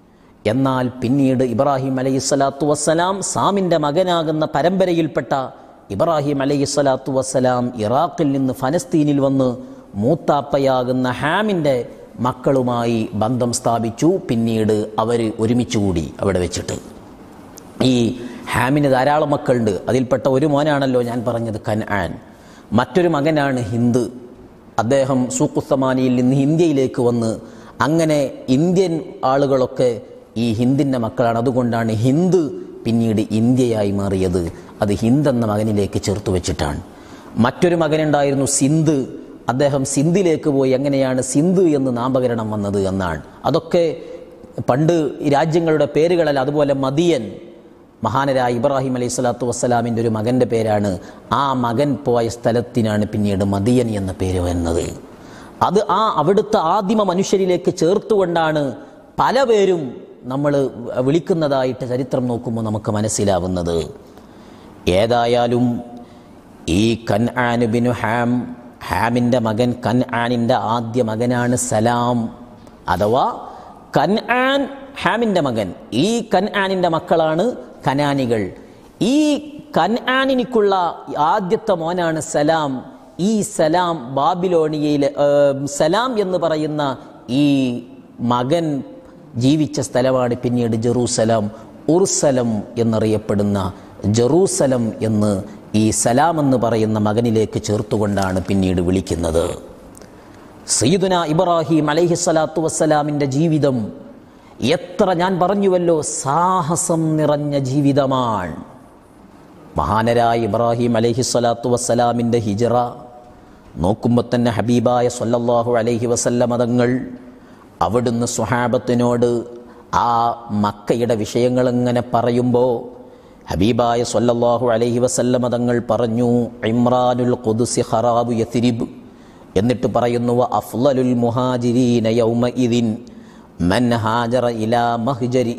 എന്നാൽ പിന്നീട് ഇബ്രാഹിം അലൈഹി സ്വലാത്തു വസ്സലാം സാമിൻ്റെ മകനാകുന്ന പരമ്പരയിൽപ്പെട്ട ഇബ്രാഹിം അലൈഹി സ്വലാത്തു വസ്സലാം ഇറാഖിൽ നിന്ന് ഫലസ്തീനിൽ വന്ന് മൂത്താപ്പയാകുന്ന ഹാമിൻ്റെ മക്കളുമായി ബന്ധം സ്ഥാപിച്ചു പിന്നീട് അവർ ഒരുമിച്ചുകൂടി അവിടെ വെച്ചിട്ട് ഈ ഹാമിന് ധാരാളം മക്കളുണ്ട് അതിൽപ്പെട്ട ഒരു മോനാണല്ലോ ഞാൻ പറഞ്ഞത് കൻആൻ മറ്റൊരു മകനാണ് ഹിന്ദ് അദ്ദേഹം സൂക്കുസ്തമാനിയിൽ നിന്ന് ഇന്ത്യയിലേക്ക് വന്ന് അങ്ങനെ ഇന്ത്യൻ ആളുകളൊക്കെ ഈ ഹിന്ദിൻ്റെ മക്കളാണ് അതുകൊണ്ടാണ് ഹിന്ദ് പിന്നീട് ഇന്ത്യയായി മാറിയത് അത് ഹിന്ദ് എന്ന മകനിലേക്ക് ചേർത്ത് വെച്ചിട്ടാണ് മറ്റൊരു മകനുണ്ടായിരുന്നു സിന്ധ് അദ്ദേഹം സിന്ധിലേക്ക് പോയി എങ്ങനെയാണ് സിന്ധ് എന്ന് നാമകരണം വന്നത് എന്നാണ് അതൊക്കെ പണ്ട് ഈ രാജ്യങ്ങളുടെ പേരുകളല്ല അതുപോലെ മദിയൻ മഹാനരായ ഇബ്രാഹിം അലൈഹി സ്വലാത്തു വസ്സലാമിൻ്റെ ഒരു മകൻ്റെ പേരാണ് ആ മകൻ പോയ സ്ഥലത്തിനാണ് പിന്നീട് മദിയൻ എന്ന പേര് വന്നത് അത് ആ അവിടുത്തെ ആദിമ മനുഷ്യരിലേക്ക് ചേർത്തുകൊണ്ടാണ് പല പേരും നമ്മൾ വിളിക്കുന്നതായിട്ട് ചരിത്രം നോക്കുമ്പോൾ നമുക്ക് മനസ്സിലാവുന്നത് ഏതായാലും ഈ കൻആൻ ബിനു ഹാം ഹാമിൻ്റെ മകൻ കൻആനിൻ്റെ ആദ്യ മകനാണ് സലാം അഥവാ കൻആൻ ഹാമിൻ്റെ മകൻ ഈ കൻആനിൻ്റെ മക്കളാണ് കനാനികൾ ഈ കൻആനിനിക്കുള്ള ആദ്യത്തെ മോനാണ് സലാം ഈ സലാം ബാബിലോണിയയിലെ ഏം, സലാം എന്ന് പറയുന്ന ഈ മകൻ ജീവിച്ച സ്ഥലമാണ് പിന്നീട് ജെറൂസലം ഉർസലം എന്നറിയപ്പെടുന്ന ജെറൂസലം എന്ന് ഈ സലാം എന്ന് പറയുന്ന മകനിലേക്ക് ചേർത്തുകൊണ്ടാണ് പിന്നീട് വിളിക്കുന്നത് സയ്യിദുന ഇബ്രാഹിം അലൈഹിസ്സലാത്തു വസ്സലാമിൻ്റെ ജീവിതം എത്ര ഞാൻ പറഞ്ഞുവല്ലോ സാഹസം നിറഞ്ഞ ജീവിതമാണ് മഹാനരായ ഇബ്രാഹിം അലൈഹിസ്സലാത്തു വസ്സലാമിൻ്റെ ഹിജറ നോക്കുമ്പോൾ തന്നെ ഹബീബായ സല്ലല്ലാഹു അലൈഹി വസല്ല മതങ്ങൾ അവിടുന്ന് സ്വഹാബത്തിനോട് ആ മക്കയുടെ വിഷയങ്ങൾ ഇങ്ങനെ പറയുമ്പോൾ ഹബീബായ സല്ലല്ലാഹു അലൈഹി വസല്ല മതങ്ങൾ പറഞ്ഞു ഇമ്രാനുൽ ഖുദ്സി ഖറാബു യത്രിബ് എന്നിട്ട് പറയുന്നു "വ അഫ്ളലുൽ മുഹാജിരീന യൗമഇദിൻ മൻ ഹാജറ ഇലാ മഹ്ജരി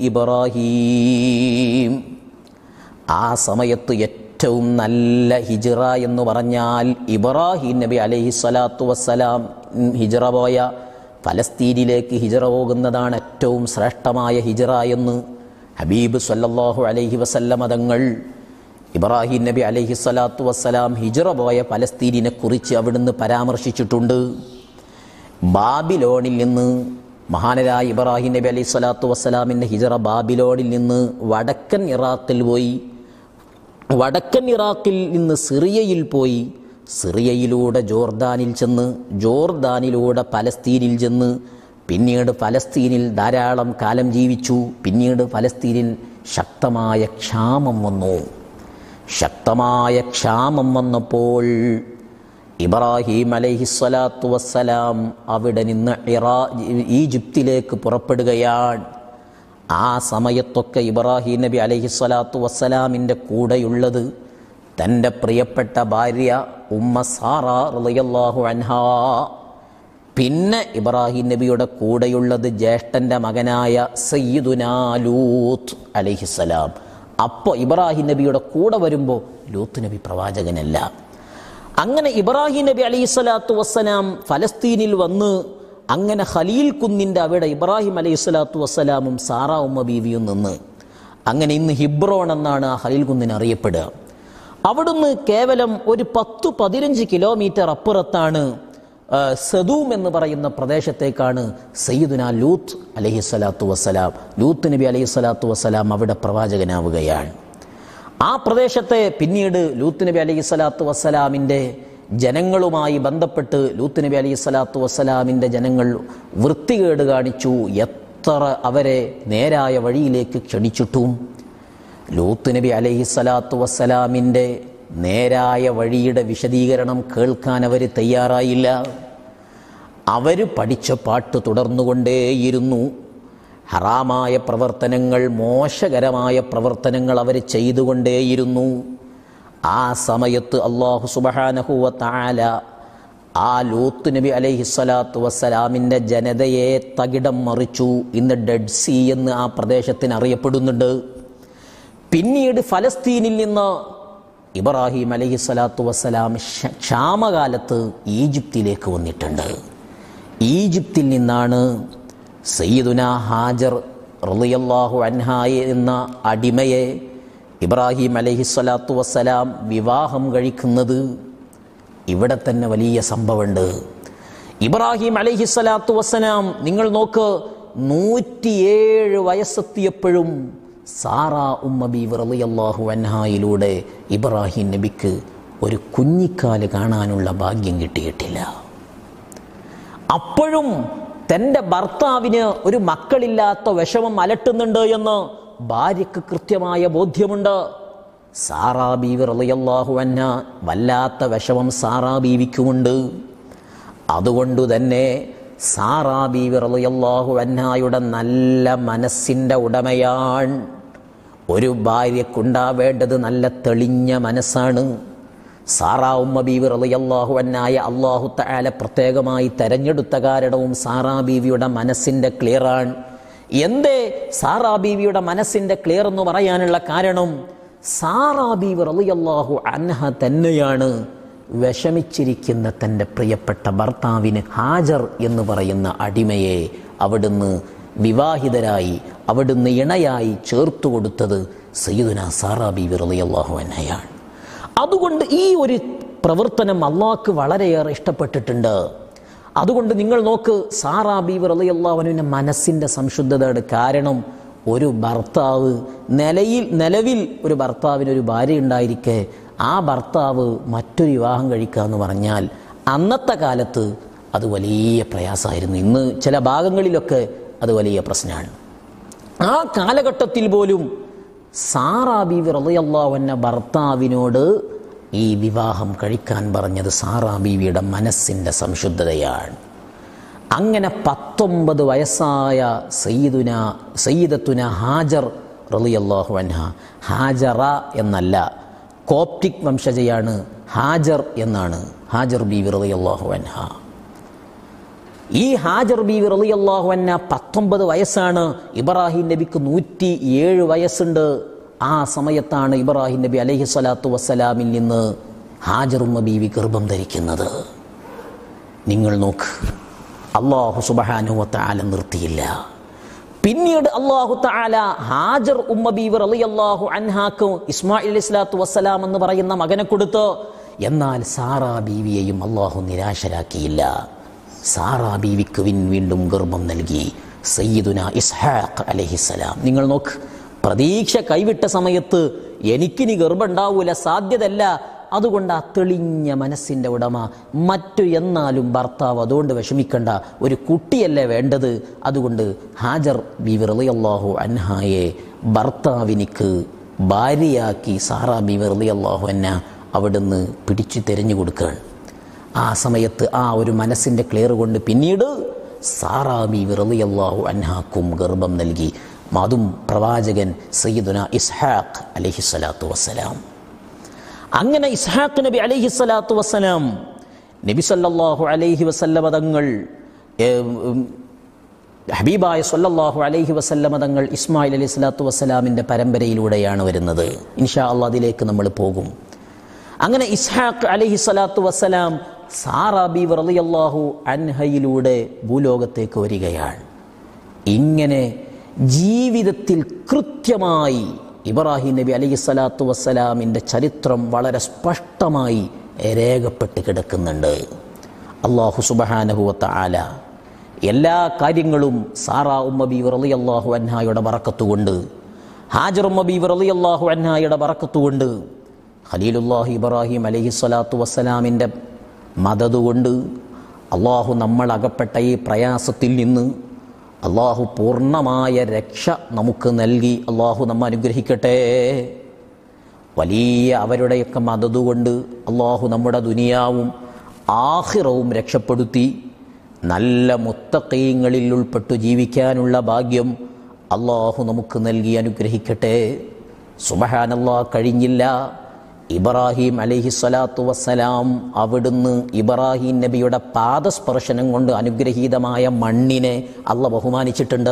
ഇബ്രാഹീം ആ സമയത്ത് ഏറ്റവും നല്ല ഹിജറ എന്ന് പറഞ്ഞാൽ ഇബ്രാഹിം നബി അലൈഹി സ്വലാത്തു വസ്സലാം ഹിജറ പോയ ഫലസ്തീനിലേക്ക് ഹിജറ പോകുന്നതാണ് ഏറ്റവും ശ്രേഷ്ഠമായ ഹിജറ എന്ന് ഹബീബ് സല്ലല്ലാഹു അലൈഹി വസല്ലമ തങ്ങൾ ഇബ്രാഹിം നബി അലൈഹി സ്വലാത്തു വസ്സലാം ഹിജറ പോയ ഫലസ്തീനിനെ കുറിച്ച് അവിടുന്ന് പരാമർശിച്ചിട്ടുണ്ട് ബാബിലോണിൽ നിന്ന് മഹാനരായ ഇബ്രാഹിം നബി അലൈഹി സ്വലാത്തു വസ്സലാമിൻ്റെ ഹിജറ ബാബിലോണിൽ നിന്ന് വടക്കൻ ഇറാഖിൽ പോയി വടക്കൻ ഇറാഖിൽ നിന്ന് സിറിയയിൽ പോയി സിറിയയിലൂടെ ജോർദാനിൽ ചെന്ന് ജോർദാനിലൂടെ പലസ്തീനിൽ ചെന്ന് പിന്നീട് ഫലസ്തീനിൽ ധാരാളം കാലം ജീവിച്ചു പിന്നീട് ഫലസ്തീനിൽ ശക്തമായ ക്ഷാമം വന്നു ശക്തമായ ക്ഷാമം വന്നപ്പോൾ ഇബ്രാഹിം അലൈഹിസ്വലാത്തു വസ്സലാം അവിടെ നിന്ന് ഇറാ ഈജിപ്തിലേക്ക് പുറപ്പെടുകയാണ് ആ സമയത്തൊക്കെ ഇബ്രാഹിം നബി അലൈഹിസ്വലാത്തു വസ്സലാമിൻ്റെ കൂടെയുള്ളത് തൻ്റെ പ്രിയപ്പെട്ട ഭാര്യ ഉമ്മ സാറ റളിയല്ലാഹു അൻഹാ പിന്നെ ഇബ്രാഹിം നബിയുടെ കൂടെയുള്ളത് ജ്യേഷ്ഠൻ്റെ മകനായ സയ്യിദുനാ ലൂത്ത് അലൈഹിസ്സലാം അപ്പോൾ ഇബ്രാഹിം നബിയുടെ കൂടെ വരുമ്പോൾ ലൂത്ത് നബി പ്രവാചകനല്ല അങ്ങനെ ഇബ്രാഹിം നബി അലൈഹി സ്വലാത്തു വസ്സലാം ഫലസ്തീനിൽ വന്ന് അങ്ങനെ ഖലീൽ കുന്നിൻ്റെ അവിടെ ഇബ്രാഹിം അലൈഹി സ്വലാത്തു വസ്സലാമും സാറാ ഉമ്മ ബീവിയും നിന്ന് അങ്ങനെ ഇന്ന് ഹിബ്രോൺ എന്നാണ് ആ ഖലീൽ കുന്നിന് അറിയപ്പെടുക അവിടുന്ന് കേവലം ഒരു പത്തു പതിനഞ്ച് കിലോമീറ്റർ അപ്പുറത്താണ് ആ, സദൂം എന്ന് പറയുന്ന പ്രദേശത്തേക്കാണ് സയ്യിദുന ലൂത്ത് അലൈഹി സ്വലാത്തു വസ്സലാം ലൂത്ത് നബി അലൈഹി സ്വലാത്തു വസ്സലാം അവിടെ പ്രവാചകനാവുകയാണ് ആ പ്രദേശത്തെ പിന്നീട് ലൂത്ത് നബി അലൈഹി സ്വലാത്തു വസ്സലാമിൻ്റെ ജനങ്ങളുമായി ബന്ധപ്പെട്ട് ലൂത്ത് നബി അലൈഹി സ്വലാത്തു വസ്സലാമിൻ്റെ ജനങ്ങൾ വൃത്തികേട് കാണിച്ചു എത്ര അവരെ നേരായ വഴിയിലേക്ക് ക്ഷണിച്ചിട്ടും ലൂത്ത് നബി അലൈഹി സ്വലാത്തു വസ്സലാമിൻ്റെ നേരായ വഴിയുടെ വിശദീകരണം കേൾക്കാൻ അവർ തയ്യാറായില്ല അവർ പഠിച്ച പാട്ട് തുടർന്നുകൊണ്ടേയിരുന്നു ഹറാമായ പ്രവർത്തനങ്ങൾ മോശകരമായ പ്രവർത്തനങ്ങൾ അവർ ചെയ്തുകൊണ്ടേയിരുന്നു ആ സമയത്ത് അള്ളാഹു സുബഹാനഹുവ താല ആ ലൂത്ത് നബി അലൈഹി സ്വലാത്തു വസ്സലാമിൻ്റെ ജനതയെ തകിടം മറിച്ചു ഇന്ന് ഡെഡ് സീ എന്ന് ആ പ്രദേശത്തിന് അറിയപ്പെടുന്നുണ്ട് പിന്നീട് ഫലസ്തീനിൽ നിന്ന് ഇബ്രാഹിം അലൈഹി സ്വലാത്തു വസ്സലാം ക്ഷ- ക്ഷാമകാലത്ത് ഈജിപ്തിലേക്ക് വന്നിട്ടുണ്ട് ഈജിപ്തിൽ നിന്നാണ് സയ്യിദുന ഹാജർ റളിയല്ലാഹു അൻഹായ എന്ന അടിമയെ ഇബ്രാഹിം അലൈഹി സ്വലാത്തു വസ്സലാം വിവാഹം കഴിക്കുന്നത് ഇവിടെ തന്നെ വലിയ സംഭവമുണ്ട് ഇബ്രാഹിം അലൈഹി സ്വലാത്തു വസ്സലാം നിങ്ങൾ നോക്ക് നൂറ്റിയേഴ് വയസ്സെത്തിയപ്പോഴും സാറ ഉമ്മ ബീവി റളിയല്ലാഹു അൻഹായിലൂടെ ഇബ്രാഹിം നബിക്ക് ഒരു കുഞ്ഞിക്കാല് കാണാനുള്ള ഭാഗ്യം കിട്ടിയിട്ടില്ല അപ്പോഴും തൻ്റെ ഭർത്താവിന് ഒരു മക്കളില്ലാത്ത വിഷമം അലട്ടുന്നുണ്ട് എന്ന് ഭാര്യയ്ക്ക് കൃത്യമായ ബോധ്യമുണ്ട് സാറാ ബീവി റളിയല്ലാഹു അൻഹ വല്ലാത്ത വിഷമം സാറാ ബീവിക്കുമുണ്ട് അതുകൊണ്ട് തന്നെ സാറാ ബീവി റളിയല്ലാഹു അൻഹായുടെ നല്ല മനസ്സിൻ്റെ ഉടമയാണ് ഒരു ഭാര്യക്കുണ്ടാവേണ്ടത് നല്ല തെളിഞ്ഞ മനസ്സാണ് സാറാ ഉമ്മ ബീവി റളിയല്ലാഹു അന്നായ അള്ളാഹു തആല പ്രത്യേകമായി തെരഞ്ഞെടുത്ത കാരണവും സാറാ ബീവിയുടെ മനസ്സിൻ്റെ ക്ലിയറാണ് എന്തേ സാറാ ബീവിയുടെ മനസ്സിൻ്റെ ക്ലിയർ എന്ന് പറയാനുള്ള കാരണം സാറാ ബീവി റളിയല്ലാഹു അൻഹ തന്നെയാണ് വിഷമിച്ചിരിക്കുന്ന തൻ്റെ പ്രിയപ്പെട്ട ഭർത്താവിന് ഹാജർ എന്ന് പറയുന്ന അടിമയെ അവിടുന്ന് വിവാഹിതരായി അവിടുന്ന് ഇണയായി ചേർത്തു കൊടുത്തത് സയ്യിദുന സാറാ ബീവി റളിയല്ലാഹു അൻഹയാണ് അതുകൊണ്ട് ഈ ഒരു പ്രവർത്തനം അള്ളാഹ്ക്ക് വളരെയേറെ ഇഷ്ടപ്പെട്ടിട്ടുണ്ട് അതുകൊണ്ട് നിങ്ങൾ നോക്ക് സാറാ ബീവി റളിയല്ലാഹുവിൻ്റെ മനസ്സിൻ്റെ സംശുദ്ധതയുടെ കാരണം ഒരു ഭർത്താവ് നിലയിൽ നിലവിൽ ഒരു ഭർത്താവിന് ഒരു ഭാര്യ ഉണ്ടായിരിക്കെ ആ ഭർത്താവ് മറ്റൊരു വിവാഹം കഴിക്കുക എന്ന് പറഞ്ഞാൽ അന്നത്തെ കാലത്ത് അത് വലിയ പ്രയാസമായിരുന്നു ഇന്ന് ചില ഭാഗങ്ങളിലൊക്കെ അത് വലിയ പ്രശ്നമാണ് ആ കാലഘട്ടത്തിൽ പോലും സാറാ ബീവി റളിയല്ലാഹു അൻഹ ഭർത്താവിനോട് ഈ വിവാഹം കഴിക്കാൻ പറഞ്ഞത് സാറാ ബീവിയുടെ മനസ്സിൻ്റെ സംശുദ്ധതയാണ് അങ്ങനെ പത്തൊമ്പത് വയസ്സായ സയ്യിദുന സയ്യിദത്തുന ഹാജർ റളിയല്ലാഹു അൻഹ ഹാജറ എന്നല്ല കോപ്റ്റിക് വംശജയാണ് ഹാജർ എന്നാണ് ഹാജർ ബീവി റളിയല്ലാഹു അൻഹ ഈ ഹാജർ ബീവി റളിയല്ലാഹു അന്ന പത്തൊമ്പത് വയസ്സാണ് ഇബ്രാഹിം നബിക്ക് നൂറ്റി ഏഴ് വയസ്സുണ്ട് ആ സമയത്താണ് ഇബ്രാഹിം നബി അലൈഹി സ്വലാത്തു വസ്സലാമിൽ നിന്ന് ഹാജറുമ്മ ബീവി ഗർഭം ധരിക്കുന്നത് നിങ്ങൾ നോക്ക് അള്ളാഹു സുബഹാനുവ താല നിർത്തിയില്ല പിന്നീട് അള്ളാഹു താല ഹാജർ ഉമ്മ ബീവി റളിയല്ലാഹു അൻഹാക്ക് ഇസ്മായിൽ അലൈഹി സ്വലാത്തു വസ്സലാം എന്ന് പറയുന്ന മകനെ കൊടുത്ത് എന്നാൽ സാറാ ബീവിയെയും അള്ളാഹു നിരാശരാക്കിയില്ല സാറാ ബീവിക്ക് വിൻ വീണ്ടും ഗർഭം നൽകി സയ്യിദുന ഇസ്ഹാഖ് അലഹിസലാം നിങ്ങൾ നോക്ക് പ്രതീക്ഷ കൈവിട്ട സമയത്ത് എനിക്കിനി ഗർഭമുണ്ടാവൂല സാധ്യതല്ല അതുകൊണ്ട് ആ തെളിഞ്ഞ മനസ്സിൻ്റെ ഉടമ മറ്റു എന്നാലും ഭർത്താവ് അതുകൊണ്ട് വിഷമിക്കണ്ട ഒരു കുട്ടിയല്ലേ വേണ്ടത് അതുകൊണ്ട് ഹാജർ ബി വിറലിയല്ലാഹു അൻഹായെ ഭർത്താവിനിക്ക് ഭാര്യയാക്കി സാറാ ബി വിറലിയല്ലാഹു അന്ന അവിടുന്ന് പിടിച്ചു തിരഞ്ഞു കൊടുക്കുകയാണ് ആ സമയത്ത് ആ ഒരു മനസ്സിൻ്റെ ക്ലിയർ കൊണ്ട് പിന്നീട് സാറാബി വിറലിയല്ലാഹു അൻഹാക്കും ഗർഭം നൽകി അതും പ്രവാചകൻ സയ്യിദുന ഇസ്ഹാഖ് അലഹിസ്വലാത്തു വസ്സലാം അങ്ങനെ ഇസ്ഹാഖ് നബി അലഹിസ്വലാത്തു വസ്സലാം നബി സല്ലല്ലാഹു അലൈഹി വസല്ലമ തങ്ങൾ ഹബീബായ സല്ലല്ലാഹു അലൈഹി വസല്ലമ തങ്ങൾ ഇസ്മായിൽ അലൈഹി സ്വലാത്തു വസ്സലാമിൻ്റെ പരമ്പരയിലൂടെയാണ് വരുന്നത് ഇൻഷാ അള്ളാഹ് അതിലേക്ക് നമ്മൾ പോകും അങ്ങനെ ഇസ്ഹാഖ് അലഹി സ്വലാത്തു വസ്സലാം സാറാബി റളിയല്ലാഹു അൻഹയിലൂടെ ഭൂലോകത്തേക്ക് വരികയാണ് ഇങ്ങനെ ജീവിതത്തിൽ കൃത്യമായി ഇബ്രാഹിം നബി അലൈഹി സ്വലാത്തു വസ്സലാമിൻ്റെ ചരിത്രം വളരെ സ്പഷ്ടമായി രേഖപ്പെട്ട് കിടക്കുന്നുണ്ട് അള്ളാഹു സുബഹാനഹുവത്ത ആല എല്ലാ കാര്യങ്ങളും സാറാ ഉമ്മബി റളിയല്ലാഹു അൻഹായുടെ ബറക്കത്തുകൊണ്ട് ഹാജർ ഉമ്മബി റളിയല്ലാഹു അൻഹായുടെ ബറക്കത്തുകൊണ്ട് ഖലീലുല്ലാഹി ഇബ്രാഹിം അലൈഹി സ്വലാത്തു വസ്സലാമിൻ്റെ മദത് കൊണ്ട് അള്ളാഹു നമ്മൾ അകപ്പെട്ട ഈ പ്രയാസത്തിൽ നിന്ന് അള്ളാഹു പൂർണ്ണമായ രക്ഷ നമുക്ക് നൽകി അള്ളാഹു നമ്മ അനുഗ്രഹിക്കട്ടെ വലിയ അവരുടെയൊക്കെ മദത് കൊണ്ട് അള്ളാഹു നമ്മുടെ ദുനിയാവും ആഹിറവും രക്ഷപ്പെടുത്തി നല്ല മുത്തക്കീങ്ങളിൽ ഉൾപ്പെട്ടു ജീവിക്കാനുള്ള ഭാഗ്യം അള്ളാഹു നമുക്ക് നൽകി അനുഗ്രഹിക്കട്ടെ സുബഹാനല്ലാ കഴിഞ്ഞില്ല ഇബ്രാഹിം അലഹി സ്വലാത്തു വസ്സലാം അവിടുന്ന് ഇബ്രാഹിം നബിയുടെ പാദസ്പർശനം കൊണ്ട് അനുഗ്രഹീതമായ മണ്ണിനെ അല്ല ബഹുമാനിച്ചിട്ടുണ്ട്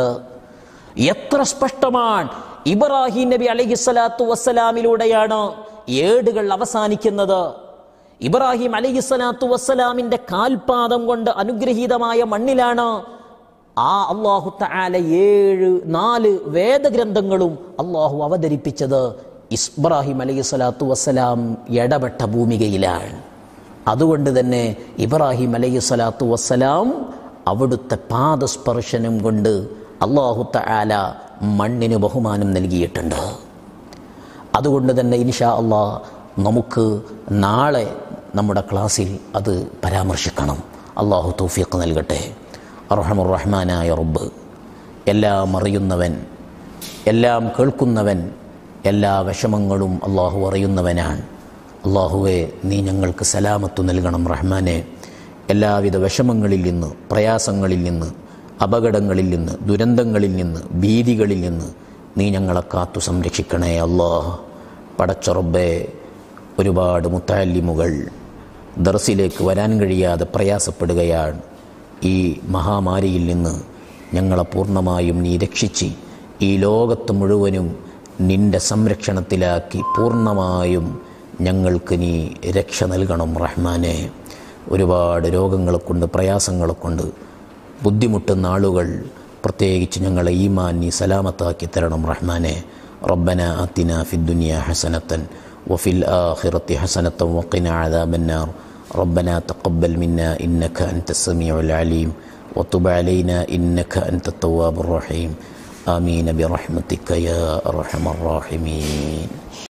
എത്ര സ്പഷ്ടമാണ് ഇബ്രാഹിം നബി അലഹി സ്വലാത്തു വസ്സലാമിലൂടെയാണ് ഏടുകൾ അവസാനിക്കുന്നത് ഇബ്രാഹിം അലഹി സ്വലാത്തു വസ്സലാമിന്റെ കാൽപാദം കൊണ്ട് അനുഗ്രഹീതമായ മണ്ണിലാണ് ആ അള്ളാഹു തആല ഏഴ് നാല് വേദഗ്രന്ഥങ്ങളും അള്ളാഹു അവതരിപ്പിച്ചത് ഇസ്ബ്രാഹിം അലൈഹി സ്വലാത്തു വസ്സലാം ഇടപെട്ട ഭൂമികയിലാണ് അതുകൊണ്ട് തന്നെ ഇബ്രാഹിം അലൈഹി സ്വലാത്തു വസ്സലാം അവിടുത്തെ പാദസ്പർശനം കൊണ്ട് അള്ളാഹു തആല മണ്ണിന് ബഹുമാനം നൽകിയിട്ടുണ്ട് അതുകൊണ്ട് തന്നെ ഇൻഷാ അള്ളാ നമുക്ക് നാളെ നമ്മുടെ ക്ലാസ്സിൽ അത് പരാമർശിക്കണം അള്ളാഹു തൗഫീഖ് നൽകട്ടെ അർഹമുറഹ്മാനായ റബ്ബ് എല്ലാം അറിയുന്നവൻ എല്ലാം കേൾക്കുന്നവൻ എല്ലാ വിഷമങ്ങളും അള്ളാഹു അറിയുന്നവനാണ് അള്ളാഹുവെ നീ ഞങ്ങൾക്ക് സലാമത്തു നൽകണം റഹ്മാനെ എല്ലാവിധ വിഷമങ്ങളിൽ നിന്ന് പ്രയാസങ്ങളിൽ നിന്ന് അപകടങ്ങളിൽ നിന്ന് ദുരന്തങ്ങളിൽ നിന്ന് ഭീതികളിൽ നിന്ന് നീ ഞങ്ങളെ കാത്തു സംരക്ഷിക്കണേ അള്ളാഹ് പടച്ചുറബെ ഒരുപാട് മുത്താലിമുകൾ ദർസിലേക്ക് വരാൻ കഴിയാതെ പ്രയാസപ്പെടുകയാണ് ഈ മഹാമാരിയിൽ നിന്ന് ഞങ്ങളെ പൂർണ്ണമായും നീ രക്ഷിച്ച് ഈ ലോകത്ത് മുഴുവനും നിന്റെ സംരക്ഷണത്തിലാക്കി പൂർണ്ണമായും ഞങ്ങൾക്ക് നീ രക്ഷ നൽകണം റഹ്മാനെ ഒരുപാട് രോഗങ്ങളെ കൊണ്ട് പ്രയാസങ്ങളെ കൊണ്ട് ബുദ്ധിമുട്ടുന്ന ആളുകൾ പ്രത്യേകിച്ച് ഞങ്ങളെ ഈമാൻ നീ സലാമത്താക്കി തരണം റഹ്മാനെ റബ്ബന ആത്തിന ഫിദ്ദുനിയ ഹസനത്തൻ وفي الآخرة حسنة وقنا عذاب النار ربنا تقبل منا إنك أنت السميع العليم وتب علينا إنك أنت التواب الرحيم آمين برحمتك يا أرحم الراحمين